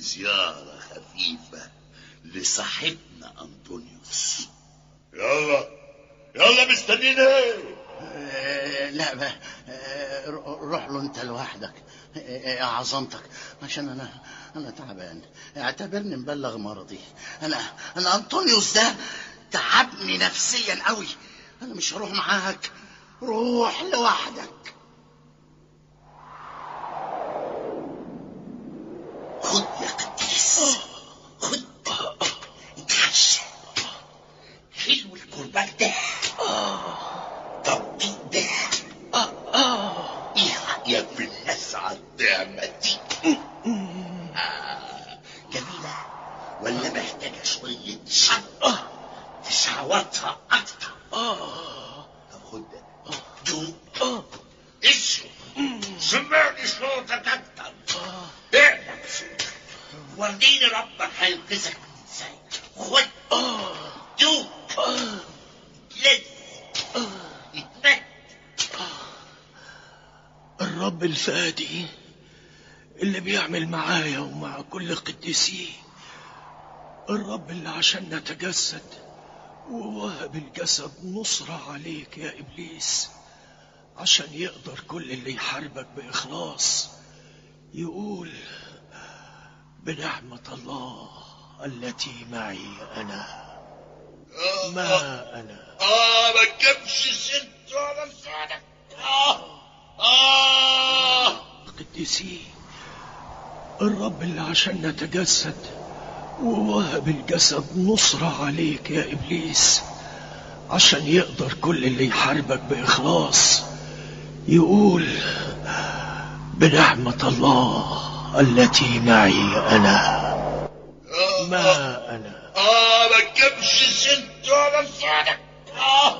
زيارة خفيفة لصاحبنا أنطونيوس يلا يلا مستنيين ايه آه، لا بقى آه، روح له انت لوحدك آه، عظمتك عشان انا انا تعبان اعتبرني مبلغ مرضي انا انا انطونيوس ده تعبني نفسيا قوي انا مش هروح معاك روح لوحدك خد يا قديس خد اتعشى حلو الكرباج ده طب ده ايه رأيك بالناس على الطعمة دي آه، جميلة ولا محتاجة شوية شطة تشعوطها أكتر طب خد ده دوق اشرب سمعني صوتك أكتر اعلم صوتك وريني ربك هينقذك من ازاي خد دوق لذ اتمت الرب الفادي اللي بيعمل معايا ومع كل قديسيه الرب اللي عشان نتجسد ووهب الجسد نصرة عليك يا إبليس عشان يقدر كل اللي يحاربك بإخلاص يقول بنعمة الله التي معي أنا ما أنا اه ما تجيبش ست ولا لسانك اه اه قديسيه الرب اللي عشان نتجسد ووهب الجسد نصرة عليك يا إبليس عشان يقدر كل اللي يحاربك بإخلاص يقول بنعمة الله التي معي أنا ما أنا اه ما تجيبش ست ولا لسانك